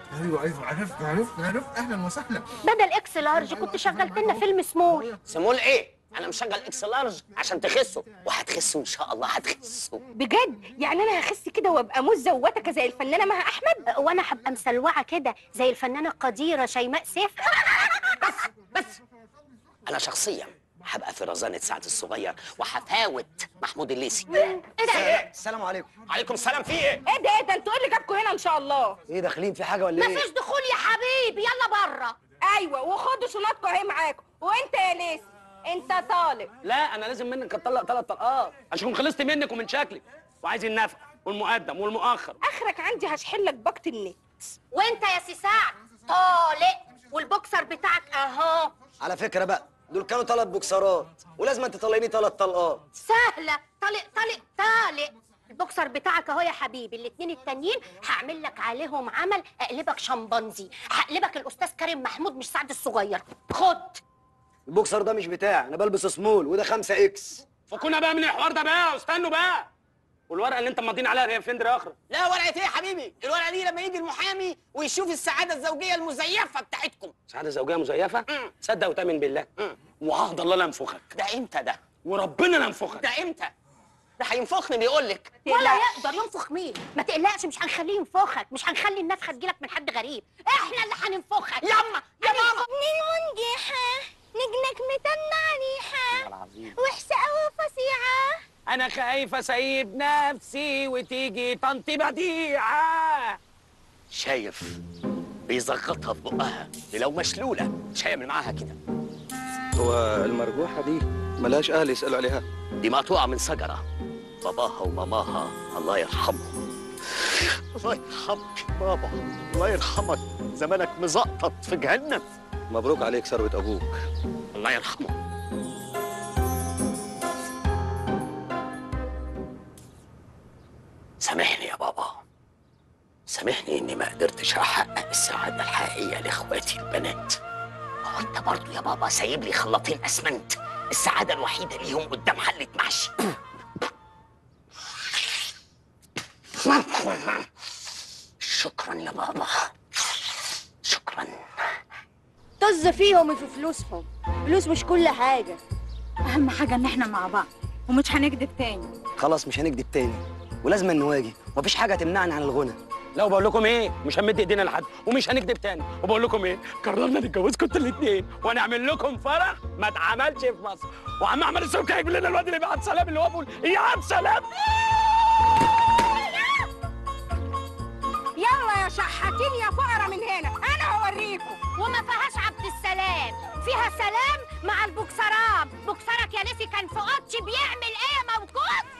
ايوه ايوه عرفت عرفت عرفت اهلا وسهلا بدل اكس لارج كنت شغلت لنا فيلم سمول سمول ايه انا مشغل اكس لارج عشان تخسوا وهتخسوا ان شاء الله هتخسوا بجد يعني انا هخس كده وابقى مزه ووتكه زي الفنانه مها احمد وانا هبقى مسلوعه كده زي الفنانه القديره شيماء سيف بس انا شخصيا هبقى في رزانة سعد الصغير وهفاوت محمود الليثي ايه ده السلام عليكم عليكم السلام في ايه ايه ده ايه ده انتوا ايه اللي جابكم هنا ان شاء الله ايه داخلين في حاجه ولا ايه مفيش دخول يا حبيبي يلا بره ايوه وخدوا شنطكم اهي معاكم وانت يا ليسي انت طالب لا انا لازم منك اطلق ثلاث طلقات عشان خلصت منك ومن شكلك وعايز النفع والمقدم والمؤخر اخرك عندي هشحن لك باقه النت وانت يا سي سعد طالق والبوكسر بتاعك اهو على فكره بقى دول كانوا ثلاث بوكسرات ولازم انت تطلعيني ثلاث طلقات سهله طالق طالق طالق البوكسر بتاعك اهو يا حبيبي الاتنين التانيين هعمل لك عليهم عمل اقلبك شمبانزي هقلبك الاستاذ كريم محمود مش سعد الصغير خد البوكسر ده مش بتاعي انا بلبس سمول وده خمسة اكس فكونا بقى من الحوار ده بقى واستنوا بقى والورقه اللي انت ماضيين عليها هي فين دي اخر لا ورقه ايه يا حبيبي الورقه دي لما يجي المحامي ويشوف السعاده الزوجيه المزيفه بتاعتكم سعاده زوجيه مزيفه مم. صدق وتامن بالله وعهد الله لا انفخك ده امتى ده وربنا لا انفخك ده امتى ده هينفخني بيقول لك ولا يقدر ينفخ مين ما تقلقش مش هنخليه ينفخك مش هنخلي النفخه تجيلك من حد غريب احنا اللي هننفخك ياما يا ماما منجحه نجنك متنع ريحه وحشه قوي فظيعه انا خايف اسيب نفسي وتيجي طنط بديعه شايف بيزغطها في بقها دي لو مشلوله مش هيعمل معاها كده هو المرجوحة دي ملهاش أهل يسألوا عليها دي مقطوعه من شجره باباها وماماها الله يرحمهم الله يرحمك يا بابا الله يرحمك زمانك مزقطط في جهنم مبروك عليك ثروة أبوك الله يرحمه سامحني يا بابا سامحني اني ما قدرتش احقق السعاده الحقيقيه لاخواتي البنات هو انت برضو يا بابا سايب لي خلاطين اسمنت السعاده الوحيده ليهم قدام حله محشي شكرا يا بابا شكرا طز فيهم وفي فلوسهم فلوس مش كل حاجة أهم حاجة إن إحنا مع بعض ومش هنكدب تاني خلاص مش هنكدب تاني ولازم نواجه ومفيش حاجه تمنعني عن الغنى لو بقول لكم ايه مش هنمد ايدينا لحد ومش هنكذب تاني وبقول لكم ايه قررنا نتجوزكم انتوا الاثنين ونعمل لكم فرح ما اتعملش في مصر وعم احمد السوكي هيجيب لنا الواد اللي بعت سلام اللي هو بيقول يا عم سلام يلا يا شحاتين يا فقرة من هنا انا هوريكم وما فيهاش عبد السلام فيها سلام مع البوكسرات بوكسرك يا ليسي كان في قطش بيعمل ايه يا موجود